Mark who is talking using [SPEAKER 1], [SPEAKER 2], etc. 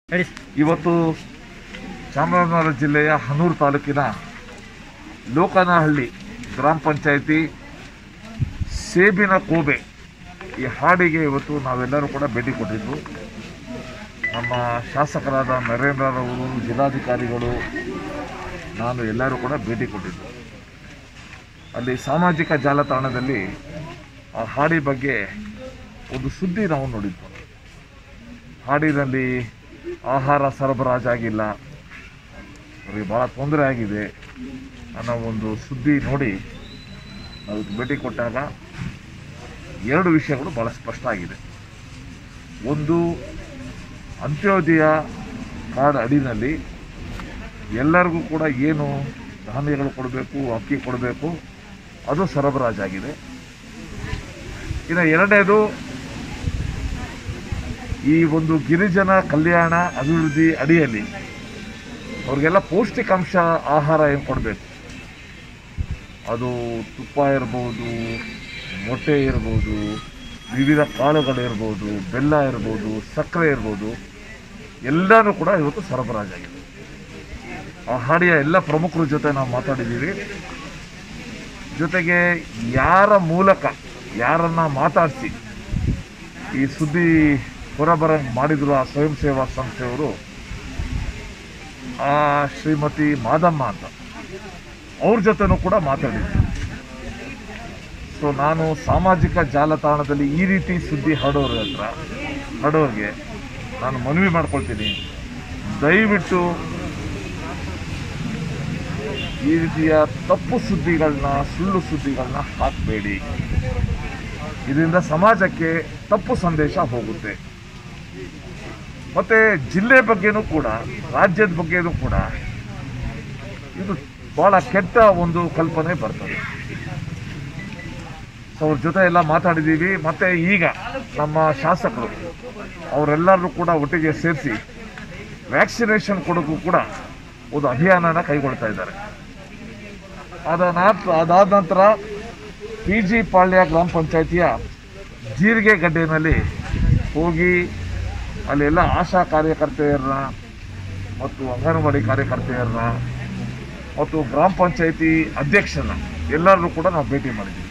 [SPEAKER 1] ಹೇಳಿ
[SPEAKER 2] ಇವತ್ತು ಚಾಮರಾಜನಗರ ಜಿಲ್ಲೆಯ ಹನೂರು ತಾಲೂಕಿನ ಲೋಕನಹಳ್ಳಿ ಗ್ರಾಮ ಪಂಚಾಯಿತಿ ಸೇಬಿನ ಕೋಬೆ ಈ ಹಾಡಿಗೆ ಇವತ್ತು ನಾವೆಲ್ಲರೂ ಕೂಡ ಭೇಟಿ ಕೊಟ್ಟಿದ್ದು ನಮ್ಮ ಶಾಸಕರಾದ ನರೇಂದ್ರರವರು ಜಿಲ್ಲಾಧಿಕಾರಿಗಳು ನಾನು ಎಲ್ಲರೂ ಕೂಡ ಭೇಟಿ ಕೊಟ್ಟಿದ್ದು ಅಲ್ಲಿ ಸಾಮಾಜಿಕ ಜಾಲತಾಣದಲ್ಲಿ ಆ ಹಾಡಿ ಬಗ್ಗೆ ಒಂದು ಸುದ್ದಿ ನಾವು ನೋಡಿದ್ದು ಹಾಡಿನಲ್ಲಿ ಆಹಾರ ಸರಬರಾಜಾಗಿಲ್ಲ ಅವರಿಗೆ ಭಾಳ ತೊಂದರೆ ಆಗಿದೆ ಅನ್ನೋ ಒಂದು ಸುದ್ದಿ ನೋಡಿ ನಾವು ಭೇಟಿ ಕೊಟ್ಟಾಗ ಎರಡು ವಿಷಯಗಳು ಭಾಳ ಸ್ಪಷ್ಟ ಆಗಿದೆ ಒಂದು ಅಂತ್ಯೋದಯ ಕಾರ್ಡ್ ಅಡಿನಲ್ಲಿ ಎಲ್ಲರಿಗೂ ಕೂಡ ಏನು ಧಾನ್ಯಗಳು ಕೊಡಬೇಕು ಅಕ್ಕಿ ಕೊಡಬೇಕು ಅದು ಸರಬರಾಜಾಗಿದೆ ಇನ್ನು ಎರಡನೇದು ಈ ಒಂದು ಗಿರಿಜನ ಕಲ್ಯಾಣ ಅಭಿವೃದ್ಧಿ ಅಡಿಯಲ್ಲಿ ಅವ್ರಿಗೆಲ್ಲ ಪೌಷ್ಟಿಕಾಂಶ ಆಹಾರ ಏನು ಕೊಡಬೇಕು ಅದು ತುಪ್ಪ ಇರ್ಬೋದು ಮೊಟ್ಟೆ ಇರ್ಬೋದು ವಿವಿಧ ಕಾಳುಗಳಿರ್ಬೋದು ಬೆಲ್ಲ ಇರ್ಬೋದು ಸಕ್ಕರೆ ಇರ್ಬೋದು ಎಲ್ಲನೂ ಕೂಡ ಇವತ್ತು ಸರಬರಾಜಾಗಿದೆ ಆ ಹಾಡಿಯ ಎಲ್ಲ ಪ್ರಮುಖರ ಜೊತೆ ನಾವು ಮಾತಾಡಿದ್ದೀವಿ ಜೊತೆಗೆ ಯಾರ ಮೂಲಕ ಯಾರನ್ನ ಮಾತಾಡಿಸಿ ಈ ಸುದ್ದಿ ಹೊರಬರಂಗ್ ಮಾಡಿದ್ರು ಆ ಸ್ವಯಂ ಸೇವಾ ಸಂಸ್ಥೆಯವರು ಆ ಶ್ರೀಮತಿ ಮಾದಮ್ಮ ಅಂತ ಅವ್ರ ಜೊತೆನೂ ಕೂಡ ಮಾತಾಡಿದ್ದೆ ಸೊ ನಾನು ಸಾಮಾಜಿಕ ಜಾಲತಾಣದಲ್ಲಿ ಈ ರೀತಿ ಸುದ್ದಿ ಹರಡೋರ ಹತ್ರ ಹರಡೋರಿಗೆ ನಾನು ಮನವಿ ಮಾಡ್ಕೊಳ್ತೀನಿ ದಯವಿಟ್ಟು ಈ ರೀತಿಯ ತಪ್ಪು ಸುದ್ದಿಗಳನ್ನ ಸುಳ್ಳು ಸುದ್ದಿಗಳನ್ನ ಹಾಕಬೇಡಿ ಇದರಿಂದ ಸಮಾಜಕ್ಕೆ ತಪ್ಪು ಸಂದೇಶ ಹೋಗುತ್ತೆ ಮತ್ತೆ ಜಿಲ್ಲೆ ಬಗ್ಗೆನೂ ಕೂಡ ರಾಜ್ಯದ ಬಗ್ಗೆನೂ ಕೂಡ ಇದು ಬಹಳ ಕೆಟ್ಟ ಒಂದು ಕಲ್ಪನೆ ಬರ್ತದೆ ಸೊ ಅವ್ರ ಜೊತೆ ಎಲ್ಲ ಮಾತಾಡಿದ್ದೀವಿ ಮತ್ತೆ ಈಗ ನಮ್ಮ ಶಾಸಕರು ಅವರೆಲ್ಲರೂ ಕೂಡ ಒಟ್ಟಿಗೆ ಸೇರಿಸಿ ವ್ಯಾಕ್ಸಿನೇಷನ್ ಕೊಡೋಕ್ಕೂ ಕೂಡ ಒಂದು ಅಭಿಯಾನನ ಕೈಗೊಳ್ತಾ ಇದ್ದಾರೆ ಅದ ನಾತ್- ಅದಾದ ನಂತರ ಪಿ ಜಿ ಪಾಳ್ಯ ಗ್ರಾಮ ಪಂಚಾಯಿತಿಯ ಜೀರಿಗೆ ಗಡ್ಡೆನಲ್ಲಿ ಹೋಗಿ ಅಲ್ಲೆಲ್ಲ ಆಶಾ ಕಾರ್ಯಕರ್ತೆಯರನ್ನ ಮತ್ತು ಅಂಗನವಾಡಿ ಕಾರ್ಯಕರ್ತೆಯರನ್ನ ಮತ್ತು ಗ್ರಾಮ ಪಂಚಾಯಿತಿ ಅಧ್ಯಕ್ಷರನ್ನ ಎಲ್ಲರನ್ನೂ ಕೂಡ ನಾವು ಭೇಟಿ ಮಾಡಿದ್ದೀವಿ